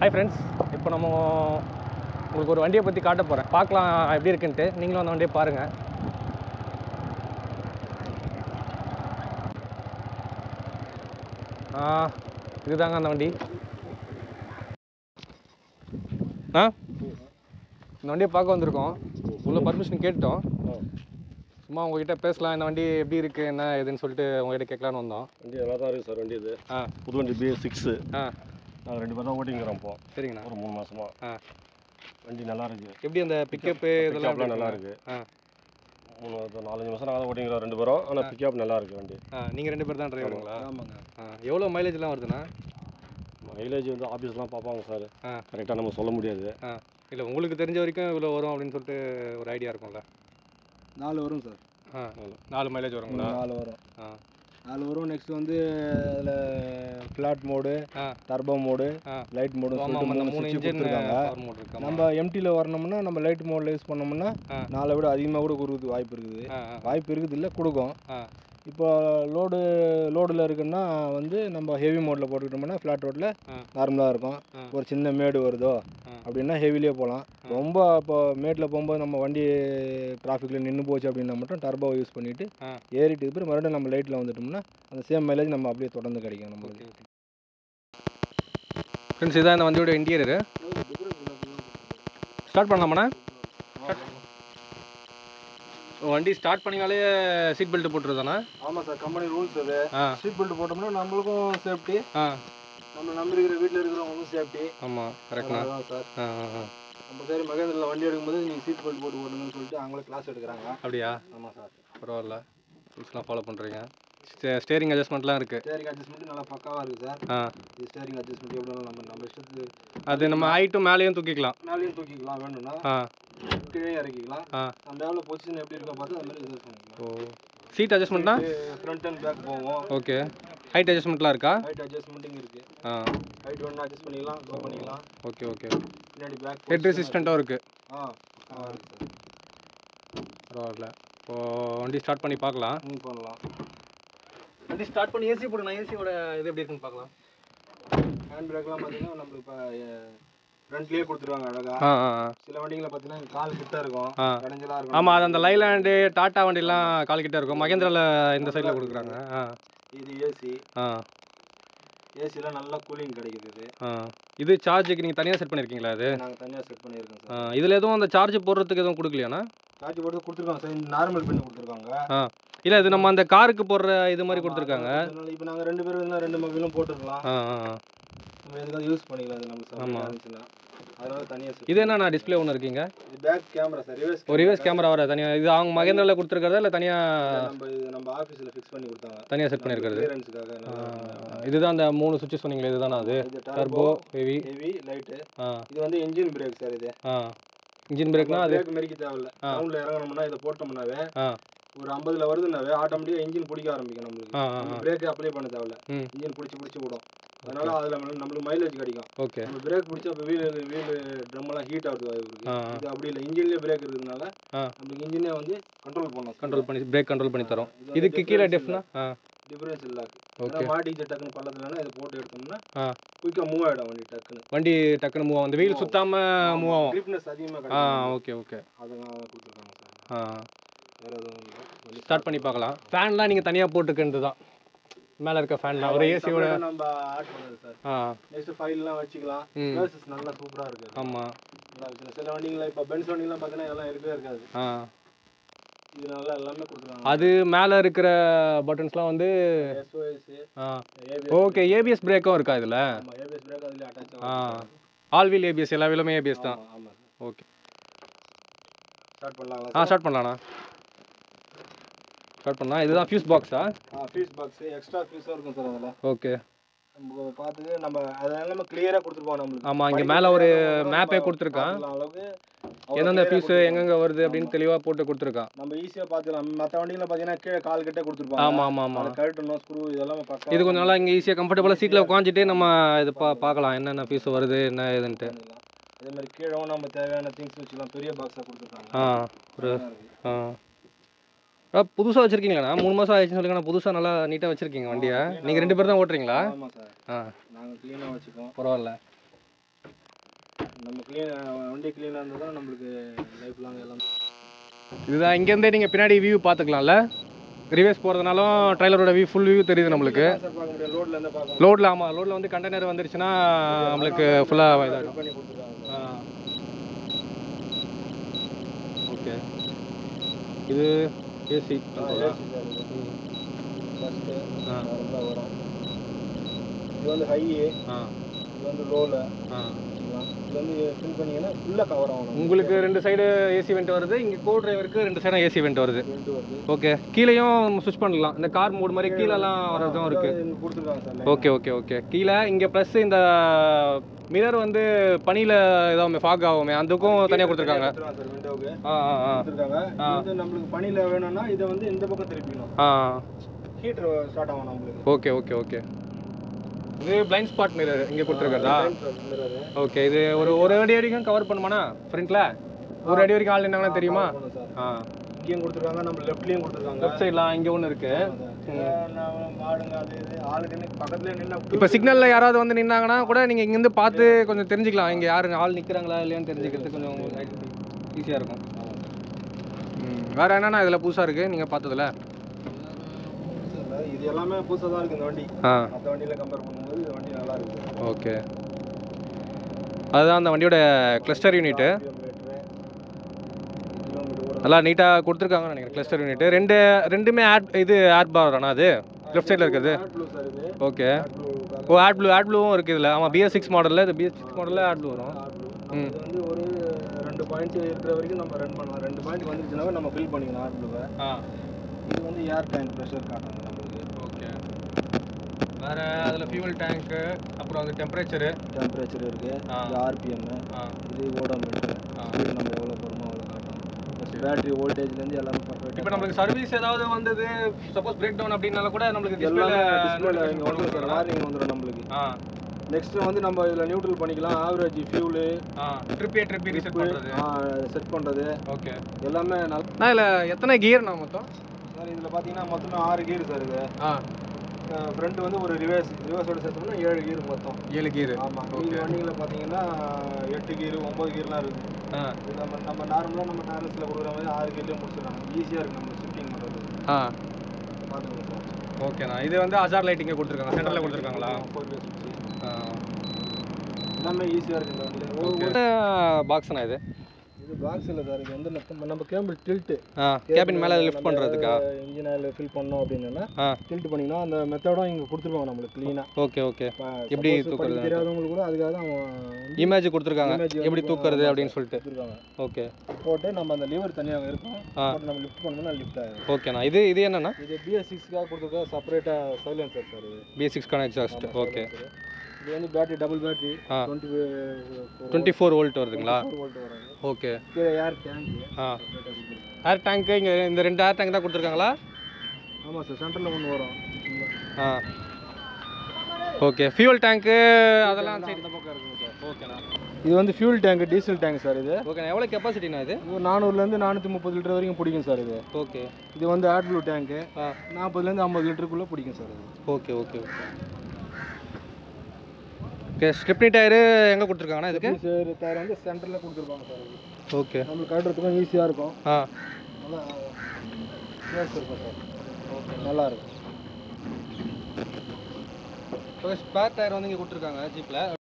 Hi friends இப்போ நம்ம உங்களுக்கு ஒரு வண்டியை பற்றி காட்ட போகிறேன் பார்க்கலாம் எப்படி இருக்குன்ட்டு நீங்களும் அந்த வண்டியை பாருங்கள் ஆ இதுதாங்க அந்த வண்டி ஆ இந்த வண்டியை பார்க்க வந்திருக்கோம் உள்ள பர்மிஷன் கேட்டோம் சும்மா உங்ககிட்ட பேசலாம் இந்த வண்டி எப்படி இருக்குது என்ன ஏதுன்னு சொல்லிட்டு உங்ககிட்ட கேட்கலான்னு வந்தோம் வண்டி நல்லா தான் இருக்குது சார் வண்டி இது ஆ புது வண்டி பிஎஸ் சிக்ஸு ஆ நாங்கள் ரெண்டு பேரும் தான் ஓட்டிங்கிறோம் இப்போ சரிங்கண்ணா ஒரு மூணு மாசமா ஆ வண்டி நல்லா இருக்கு எப்படி அந்த பிக்கப்பு இதெல்லாம் பிக்கப்லாம் எப்படி நல்லா இருக்கு? இருக்கு ஆ மூணு ஒரு நாலஞ்சு மாதம் நாங்கள் தான் ஓட்டிங்கிறோம் ரெண்டு பேரும் ஆனால் பிக்கப் நல்லா இருக்கு வண்டி ஆ நீங்கள் ரெண்டு பேர் தான் டிரைவருங்களா ஆமாங்க ஆ எவ்வளோ மைலேஜ்லாம் வருதுண்ணா மைலேஜ் வந்து ஆஃபீஸ்லாம் பார்ப்பாங்க சார் ஆ. கரெக்டாக நம்ம சொல்ல முடியாது ஆ இல்லை உங்களுக்கு தெரிஞ்ச வரைக்கும் இவ்வளோ வரும் அப்படின்னு சொல்லிட்டு ஒரு ஐடியா இருக்கும்ல நாலு வரும் சார் ஆ நாலு மைலேஜ் வருங்களா நாலு வரும் ஆ நாலு வரும் நெக்ஸ்ட் வந்து அதில் ஃப்ளாட் மோடு ஆ டர்போ மோடு ஆ லைட் மோடு ஆமாம் அந்த மூணு சுவிட்ச் இன்ஜின் கொடுத்துருக்காங்க பவர் மோட் இருக்கு ஆமா. நம்ம எம்டியில் வரணும்னா நம்ம லைட் மோடில் யூஸ் பண்ணோம்னா ஆ. நாலை விட அதிகமாக கூட கொடுக்குறது வாய்ப்பு இருக்குது ஆ ஆ வாய்ப்பு இருக்குது இல்லை கொடுக்கும் ஆ இப்போ லோடு லோடில் இருக்குன்னா வந்து நம்ம ஹெவி மோடில் போட்டுக்கிட்டோம்னா ஃப்ளாட் ரோட்டில் ஆ. நார்மலாக இருக்கும் ஆ. ஒரு சின்ன மேடு வருதோ ஆ. அப்படின்னா ஹெவிலே போகலாம் ரொம்ப இப்போ மேட்டில் போகும்போது நம்ம வண்டி டிராஃபிக்கில் நின்று போச்சு அப்படின்னா மட்டும் டர்போ யூஸ் பண்ணிவிட்டு ஆ. ஏறிட்டு பிறகு மறுபடியும் நம்ம லைட்டில் வந்துட்டோம்னா அந்த சேம் மைலேஜ் நம்ம அப்படியே தொடர்ந்து கிடைக்கும் நம்மளுக்கு ஃப்ரெண்ட்ஸ் இதான் இந்த வண்டியோட இன்டீரியரு ஸ்டார்ட் பண்ணலாமாண்ணா வண்டி ஸ்டார்ட் பண்ணினாலே சீட் பெல்ட் போட்டுருதாண்ணா ஆமாம் சார் கம்பெனி ரூல்ஸ் அது ஆ சீட் பெல்ட் போட்டோம்னா நம்மளுக்கும் சேஃப்டி ஆ நம்ம நம்பி இருக்கிற வீட்டில் இருக்கிறவங்களுக்கும் சேஃப்டி ஆமாம் கரெக்ட்ண்ணா அதான் சார் ஆ ஆ ஆ நம்ம சரி மகேந்திரில் வண்டி எடுக்கும்போது நீங்கள் சீட் பெல்ட் போட்டு போடுங்கன்னு சொல்லிட்டு அவங்களே கிளாஸ் எடுக்கிறாங்க அப்படியா ஆமாம் சார் பரவாயில்ல ரூல்ஸ்லாம் ஃபாலோ பண்ணுறீங்க ஸ்டேரிங் அட்ஜஸ்ட்மெண்ட்லாம் இருக்குது ஸ்டேரிங் அட்ஜஸ்ட்மெண்ட் நல்லா பக்காவாக இருக்குது சார் ஆ இது ஸ்டேரிங் அட்ஜஸ்ட்மெண்ட் எப்படி வேணாலும் நம்ம நம்ம இஷ்டத்துக்கு அது நம்ம ஹைட்டும் மேலேயும் தூக்கிக்கலாம் மேலேயும் தூக்கிக்கலாம் வேணும்னா ஆ கீழே இறக்கிக்கலாம் ஆ நம்ம எவ்வளோ பொசிஷன் எப்படி இருக்கோ பார்த்து அந்த மாதிரி அட்ஜஸ்ட் பண்ணிக்கலாம் ஓ சீட் அட்ஜஸ்ட்மெண்ட்னா ஃப்ரண்ட் அண்ட் பேக் போவோம் ஓகே ஹைட் அட்ஜஸ்ட்மெண்ட்லாம் இருக்கா ஹைட் அட்ஜஸ்ட்மெண்ட்டும் இருக்குது ஆ ஹைட் வேணும்னா அட்ஜஸ்ட் பண்ணிக்கலாம் லோ பண்ணிக்கலாம் ஓகே ஓகே பின்னாடி பேக் ஹெட் ரெசிஸ்டண்ட்டாகவும் இருக்குது ஆ பக்காவாக இருக்குது சார் பரவாயில்ல இப்போது வண்டி ஸ்டார்ட் பண்ணி பார்க்கலாம் மூவ் பண்ணலாம் வண்டி ஸ்டார்ட் பண்ணி ஏசி போடுங்க ஏசியோட இது எப்படி இருக்குன்னு பார்க்கலாம் ஹேண்ட் பிரேக்லாம் பார்த்தீங்கன்னா நம்மளுக்கு இப்போ ஃப்ரண்ட்லேயே கொடுத்துருவாங்க அழகா ஆ ஆ ஆ. சில வண்டிகளை பார்த்தீங்கன்னா கால் கிட்ட இருக்கும் ஆ இடைஞ்சலா இருக்கும் ஆமாம் அது அந்த லைலாண்டு டாட்டா வண்டிலாம் கால்கிட்ட இருக்கும் மகேந்திராவில் இந்த சைடில் கொடுக்குறாங்க ஆ இது ஏசி ஆ ஏசிலாம் நல்லா கூலிங் கிடைக்குது இது ஆ இது சார்ஜுக்கு நீங்கள் தனியாக செட் பண்ணியிருக்கீங்களா அது நாங்கள் தனியாக செட் பண்ணியிருக்கோம் ஆ சார் இதில் எதுவும் அந்த சார்ஜ் போடுறதுக்கு எதுவும் கொடுக்கலையாண்ணா சார்ஜ் போட்டு கொடுத்துருக்காங்க சார் இந்த நார்மல் பின் கொடுத்துருக்காங்க ஆ இல்லை இது நம்ம அந்த காருக்கு போடுற இது மாதிரி கொடுத்துருக்காங்க இப்போ நாங்கள் ரெண்டு பேரும் இருந்தால் ரெண்டு மொபைலும் போட்டுருக்கலாம் ஆ ஆ ஆ. நம்ம எதுக்காவது யூஸ் பண்ணிக்கலாம் இது நம்ம ஆமா. சார் இருந்துச்சுன்னா அதனால தனியாக இது என்னண்ணா டிஸ்ப்ளே ஒன்று இருக்கீங்க இது பேக் கேமரா சார் ரிவர்ஸ் ஒரு ரிவர்ஸ் கேமரா வர தனியாக இது அவங்க மகேந்திராவில் கொடுத்துருக்கறதா இல்லை தனியாக நம்ம இது நம்ம ஆஃபீஸில் ஃபிக்ஸ் பண்ணி கொடுத்தாங்க தனியாக செட் பண்ணியிருக்கிறது கிளியரன்ஸுக்காக ஆ, இதுதான் அந்த மூணு சுவிட்சஸ் சொன்னீங்களே இதுதானா அது இது turbo turbo heavy heavy light ஆ இது வந்து இன்ஜின் பிரேக் சார் இது ஆ இன்ஜின் பிரேக்னா அது பிரேக் மெரிக்க தேவையில்ல கிரவுண்டில் இறங்கணும்னா இதை போட்டோம்னாவே ஆ ஒரு ஐம்பதுல வருதுனாவே ஆட்டோமேட்டிக்காக இன்ஜின் பிடிக்க ஆரம்பிக்கும் நம்மளுக்கு ஆ ஆ நம்ம ஆ பிரேக் அப்ளை பண்ண தேவையில்ல ம். இன்ஜின் பிடிச்சி பிடிச்சி விடும் அதனால அதில் நம்மளுக்கு மைலேஜ் கிடைக்கும் ஓகே நம்ம பிரேக் பிடிச்சா இப்போ வீல் வீல் ட்ரம் எல்லாம் ஹீட் ஆகுது வாய்ப்பு இருக்கு ஆ இது அப்படி இல்லை இன்ஜின்லேயே பிரேக் இருக்கிறதுனால ஆ. நம்மளுக்கு இன்ஜினே வந்து கண்ட்ரோல் பண்ணலாம் கண்ட்ரோல் பண்ணி பிரேக் கண்ட்ரோல் பண்ணி தரோம் இது இதுக்கு கீழே டெஃப்னா ஆ டிஃபரன்ஸ் இல்லை ஓகே மாட்டிச்சு டக்குன்னு பள்ளத்துலனா இதை போட்டு எடுத்தோம்னா ஆ குயிக்காக மூவ் ஆகிடும் வண்டி டக்குன்னு வண்டி டக்குன்னு மூவ் ஆகும் அந்த வீல் சுத்தாம மூவ் ஆகும் கிரிப்னஸ் அதிகமாக ஆ கிடைக்கும் ஓகே ஓகே அதனால கொடுத்துருக்காங்க சார் ஆ வேற எதுவும் இல்லை ஸ்டார்ட் பண்ணி பார்க்கலாம் ஃபேன்லாம் நீங்கள் தனியாக போட்டுக்கிறது தான் மேலே இருக்க ஃபேன்லாம் ஒரு ஏசியோட Separate ஆ நம்ம ஆட் பண்ணது சார் ஆ நெக்ஸ்ட் ஃபைல்லாம் வச்சுக்கலாம் ம் ப்ளஸஸ் நல்லா சூப்பராக இருக்கு ஆமாம் நல்லா இருக்கு. சில வண்டிங்களா இப்போ பென்ஸ் வண்டிங்கலாம் பார்த்தீங்கன்னா இதெல்லாம் இருக்கவே இருக்காது ஆ இது நல்லா எல்லாமே கொடுத்துருக்காங்க அது மேலே இருக்கிற பட்டன்ஸ்லாம் வந்து எஸ்ஓஎஸ் ஆ ஏபிஎஸ் ஓகே ஏபிஎஸ் பிரேக்கும் இருக்கா இதில் ஆமாம் ஏபிஎஸ் பிரேக் அதில் அட்டாச் ஆ ஆகும் ஆல் வீல் ஏபிஎஸ் எல்லா வீலுமே ஏபிஎஸ் தான் ஆமாம் ஆமாம் ஓகே ஸ்டார்ட் பண்ணலாங்களா ஆ ஸ்டார்ட் பண்ணலாண்ணா ஸ்டார்ட் பண்ணலாம் இதுதான் ஃபியூஸ் பாக்ஸா ஆ ஃபீஸ் பாக்ஸ் எக்ஸ்ட்ரா ஃபீஸும் இருக்கும் சார் அதில் ஓகே நம்ம பார்த்துட்டு நம்ம அதை எல்லாமே கிளியராக கொடுத்துருப்போம் நம்மளுக்கு ஆமாம் இங்கே படிக்க மேலே ஒரு தெரியாதவங்க மேப்பே நம்ம கொடுத்துருக்கான் பார்த்துக்கலாம் அளவுக்கு அவ்வளோ எந்தெந்த clear ஆ ஃபீஸு கொடுத்துருக்காங்க. எங்கெங்கே வருது அப்படின்னு தெளிவாக போட்டு கொடுத்துருக்கான் நம்ம ஈஸியாக பார்த்துக்கலாம் மற்ற வண்டிகளை பார்த்தீங்கன்னா கீழே கால் கிட்டே கொடுத்துருப்பாங்க ஆமாம் ஆமாம் ஆமாம் அதை கழட்டணும் ஸ்க்ரூ இதெல்லாம் பக்கா இது கொஞ்சம் நல்லா இங்கே ஈஸியாக கம்ஃபர்டபுளாக சீட்டில் உட்காந்துட்டு நம்ம இது பா பார்க்கலாம் என்னென்ன ஃபீஸ் வருது என்ன ஏதுன்ட்டு பண்ணிக்கலாம். அதே மாதிரி கீழே நம்ம தேவையான திங்ஸ் வச்சுக்கலாம் பெரிய பாக்ஸாக கொடுத்துருக்காங்க ஆ ஒரு நல்லா இருக்கு. ஆ ஆ புதுசாக வச்சுருக்கீங்களாண்ணா மூணு மாதம் ஆயிடுச்சுன்னு சொல்லுங்கண்ணா புதுசாக நல்லா நீட்டாக வச்சுருக்கீங்க வண்டியை நீங்கள் ரெண்டு பேர் தான் ஓட்டுறீங்களா ஆமாம் சார் ஆ நாங்கள் க்ளீனாக வச்சுப்போம் பரவாயில்ல நம்ம க்ளீன் வண்டி க்ளீனாக இருந்தால் தான் நம்மளுக்கு லைஃப் லாங் எல்லாம் இதுதான் இங்கேருந்தே நீங்கள் பின்னாடி வியூ பார்த்துக்கலாம்ல ரிவேஸ் போகிறதுனாலும் ட்ரைலரோட வியூ ஃபுல் வியூ தெரியுது நம்மளுக்கு சார் பார்க்க முடியாது ரோட்ல இருந்து பார்க்க லோடில் ஆமாம் லோடில் வந்து கண்டெய்னர் வந்துருச்சுன்னா நம்மளுக்கு ஃபுல்லாக இதாகிடும் பண்ணி கொடுத்துருக்காங்க ஆ ஓகே இது ஏசி ஃபஸ்ட்டு ஆ நார்மலாக வரும் இது வந்து ஹை ஆ இது வந்து லோவில் ஆ இது வந்து ஃபில் பண்ணீங்கன்னா ஃபுல்லாக கவர் ஆகணும் உங்களுக்கு ரெண்டு சைடு ஏசி வெண்ட் வருது இங்கே கோ டிரைவருக்கு ரெண்டு சைடும் ஏசி வெண்ட் வருது ரெண்டு வருது ஓகே கீழேயும் ஸ்விட்ச் பண்ணலாம் இந்த கார் மோட் மாதிரி கீழெல்லாம் வரதும் இருக்குது இது கொடுத்துருக்காங்க சார் ஓகே ஓகே ஓகே கீழே இங்கே ப்ளஸ் இந்த மிரர் வந்து பனியில் ஏதாவது ஃபாக் ஆகுமே அதுக்கும் தனியாக கொடுத்துருக்காங்க சார் விண்டோவுக்கு ஆ ஆ ஆ கொடுத்துருக்காங்க இது வந்து நம்மளுக்கு பனியில் வேணும்னா இதை வந்து இந்த பக்கம் திருப்பிக்கணும் ஆ ஹீட்டர் ஸ்டார்ட் ஆகும் நம்மளுக்கு ஓகே ஓகே ஓகே இது பிளைண்ட் ஸ்பாட் மிரர் இங்கே கொடுத்துருக்கதா மிரரு ஓகே இது ஒரு ஒரு அடி வரைக்கும் கவர் பண்ணுமாண்ணா ஃப்ரண்ட்டில் ஒரு அடி வரைக்கும் ஆள் நின்னாங்கன்னா தெரியுமா சார் ஆ இங்கேயும் கொடுத்துருக்காங்க நம்ம லெஃப்ட்லேயும் கொடுத்துருக்காங்க லெஃப்ட் சைட்லாம் இங்கே ஒன்று இருக்குது மாடுங்க அது இது ஆளுக்கு நின்று பக்கத்துலேயே நின்று இப்போ சிக்னலில் யாராவது வந்து நின்னாங்கன்னா கூட நீங்கள் இங்கேருந்து பார்த்து கொஞ்சம் தெரிஞ்சுக்கலாம் இங்கே யாரு ஆள் நிற்கிறாங்களா இல்லையான்னு தெரிஞ்சுக்கிறது கொஞ்சம் ஈஸியாக இருக்கும் ம் வேறு என்னென்னா இதில் புதுசாக இருக்குது நீங்கள் பார்த்ததுல இது எல்லாமே புதுசாக தான் இருக்குது இந்த வண்டி ஆ மற்ற வண்டியில் கம்பேர் பண்ணும்போது இந்த வண்டி நல்லா இருக்குது ஓகே அதுதான் அந்த வண்டியோட கிளஸ்டர் யூனிட்டு நல்லா நீட்டாக கொடுத்துருக்காங்கன்னு நினைக்கிறேன் கிளஸ்டர் யூனிட் ரெண்டு ரெண்டுமே ஆட் இது ஆட் பார் தானே அது லெஃப்ட் சைடில் இருக்குது ப்ளூ சார் இது ஓகே ஆட் ப்ளூ ஓ ஆட் ப்ளூ ஆட் ப்ளூவும் இருக்குது இதில் ஆமாம் பிஎஸ் சிக்ஸ் மாடலில் இது பிஎஸ் சிக்ஸ் மாடலில் ஆட் ப்ளூ வரும் நம்ம இது வந்து ஒரு ரெண்டு பாயிண்ட் இருக்கிற வரைக்கும் நம்ம ரன் பண்ணலாம் ரெண்டு பாயிண்ட் வந்துருச்சுனாவே நம்ம ஃபில் பண்ணிக்கலாம் ஆட் ப்ளூவை ஆ இது வந்து ஏர் டேங்க் ப்ரெஷர் காட்டுங்க நம்மளுக்கு ஓகே வேறு அதில் ஃபியூல் டேங்க்கு அப்புறம் அந்த டெம்பரேச்சரு டெம்பரேச்சர் இருக்குது ஆ. இது ஆர்பிஎம் ஆ இது ஓடோமீட்டர் ஆ. ஸ்பீட் நம்ம எவ்வளோ போகிறோமோ அவ்வளோ காட்டும் பேட்டரி வோல்டேஜ்லேருந்து எல்லாமே இப்போ பர்ஃபெக்டாக நம்மளுக்கு சர்வீஸ் ஏதாவது வந்தது சப்போஸ் பிரேக் டவுன் அப்படின்னால கூட நம்மளுக்கு எல்லாமே டிஸ்பிளேல டிஸ்பிளேல இங்கே வந்துடும் சார் வார்னிங் வந்துடும் நம்மளுக்கு ஆ நெக்ஸ்ட் வந்து நம்ம இதில் நியூட்ரல் பண்ணிக்கலாம் ஆவரேஜ் ஃபியூலு ஆ ட்ரிப்பே ட்ரிப்பி ரீசெட் பண்ணுறது செட் பண்ணுறது ஓகே எல்லாமே நல்லா நான் இதில் எத்தனை கியர் நான் மொத்தம் சார் இதில் பார்த்தீங்கன்னா மொத்தம் ஆறு கீர் சார் இது ஆ ஃப்ரண்ட் வந்து ஒரு ரிவர்ஸ் ரிவர்ஸோட சேர்த்தோம்னா ஏழு கீர் மொத்தம் ஏழு கீர் ஆமாம் Okay. இந்த வண்டியில் பார்த்தீங்கன்னா எட்டு கீர் ஒம்பது கீர்லாம் இருக்குது ஆ இது நம்ம நம்ம நார்மலாக நம்ம டேரஸில் கொடுக்குற மாதிரி ஆறு கீர்லேயே முடிச்சிடறாங்க ஈஸியாக இருக்குது நம்ம ஷிஃப்டிங் பண்ணுறது ஆ பார்த்துக்கோங்க சார் ஓகேண்ணா இது வந்து அஜார் லைட்டிங்கே கொடுத்துருக்காங்க சென்டரில் கொடுத்துருக்காங்களா ஃபோர் வே சுவிட்ச் ஆ எல்லாமே ஈஸியாக இருக்குது இந்த வண்டியில் ஒரு- ஒரு- பாக்ஸ்ண்ணா இது இது பாக்ஸ் இல்லை சார் இது வந்து நம்ம- நம்ம கேபிள் டில்ட்டு ஆ கேபின் மேலே லிஃப்ட் பண்ணுறதுக்கா இன்ஜின் ஆயில் ஃபில் பண்ணோம் அப்படின்னா ஆ டில்ட் பண்ணிங்கன்னா அந்த மெத்தடும் இங்கே கொடுத்துருவாங்க நம்மளுக்கு க்ளீனாக ஓகே ஓகே எப்படி தூக்குறது? தெரியாதவங்களுக்கு கூட அதுக்காக தான் அவன் வந்து இமேஜ் கொடுத்துருக்காங்க image எப்படி வந்து தூக்குறது ஆமா அப்படின்னு sir, சொல்லிட்டு கொடுத்துருக்காங்க ஓகே போட்டு நம்ம அந்த லிவர் தனியாக இருக்கும் ஆ. போட்டு நம்ம லிஃப்ட் பண்ணோம்னா லிஃப்ட் ஆகும் ஓகேண்ணா இது இது என்னண்ணா இது பிஎஸ் சிக்ஸ்க்காக கொடுத்துருக்க செப்பரேட்டாக சைலன்சர் சார் இது பிஎஸ்சிக்ஸ்க்கான எக்ஸாஸ்ட் ஓகே silencer. இது வந்து பேட்டரி டபுள் பேட்டரி ஆ டுவெண்ட்டி டுவெண்ட்டி ஃபோர் வோல்ட் வருதுங்களா வோல்ட் வராது ஓகே கீழே ஏர் டேங்க் ஆ ஏர் டேங்க்கு இங்கே இந்த ரெண்டு ஏர் டேங்க் தான் கொடுத்துருக்காங்களா ஆமாம் சார் சென்டரில் ஒன்று வரும் இந்த- ஆ ஓகே ஃபியூல் டேங்க்கு அதெல்லாம் அந்த சரி பக்கம் இருக்குங்க சார் ஓகேண்ணா இது வந்து fuel tank diesel tank sir இது ஓகேண்ணா எவ்வளோ கெப்பாசிட்டிண்ணா இது இது நானூறுலேருந்து நானூற்றி முப்பது லிட்டர் வரைக்கும் பிடிக்கும் சார் இது ஓகே இது வந்து ஆட் ப்ளூ டேங்க்கு ஆ நாற்பதுலேருந்து ஐம்பது லிட்டருக்குள்ளே பிடிக்கும் சார் இது okay okay okay okay stepney tyre எங்கே கொடுத்துருக்காங்கண்ணா இதுக்கு சார் டயர் வந்து சென்டரில் கொடுத்துருப்பாங்க சார் இது ஓகே நம்மளுக்கு கட்டுறதுக்கும் ஈஸியாக இருக்கும் ஆ நல்லா ஸ்பேஸ் இருக்கும் சார் ஓகே நல்லா இருக்கும் ஸ்பேர் டயர் வந்து இங்கே கொடுத்துருக்காங்க ஜீப்பில்